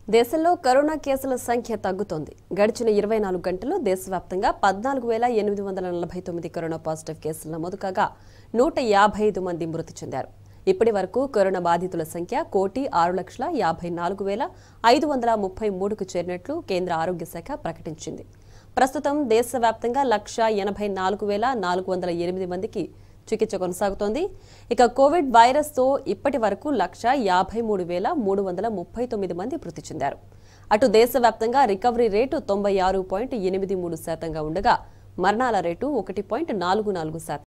దేశంలో కరోనా కేసుల సంఖ్య తగ్గుతోంది గడిచిన ఇరవై నాలుగు గంటల్లో దేశవ్యాప్తంగా పద్నాలుగు వేల ఎనిమిది వందల నలభై తొమ్మిది కరోనా పాజిటివ్ కేసులు నమోదు కాగా నూట యాభై ఐదు మంది మృతి చెందారు ఇప్పటి వరకు కరోనా బాధితుల సంఖ్య కోటి ఆరు లక్షల యాభై నాలుగు వేల ఐదు వందల ముప్పై మూడుకు చేరినట్లు కేంద్ర ఆరోగ్య శాఖ ప్రకటించింది ప్రస్తుతం దేశవ్యాప్తంగా లక్ష ఎనభై నాలుగు వేల నాలుగు వందల ఎనిమిది మందికి చికిత్స కొనసాగుతోంది ఇక కోవిడ్ వైరస్తో ఇప్పటి వరకు లక్ష యాభై మూడు వేల మూడు వందల ముప్పై తొమ్మిది మంది మృతి చెందారు అటు దేశవ్యాప్తంగా రికవరీ రేటు తొంభై ఆరు పాయింట్ ఎనిమిది మూడు శాతంగా ఉండగా మరణాల రేటు ఒకటి పాయింట్ నాలుగు నాలుగు శాతం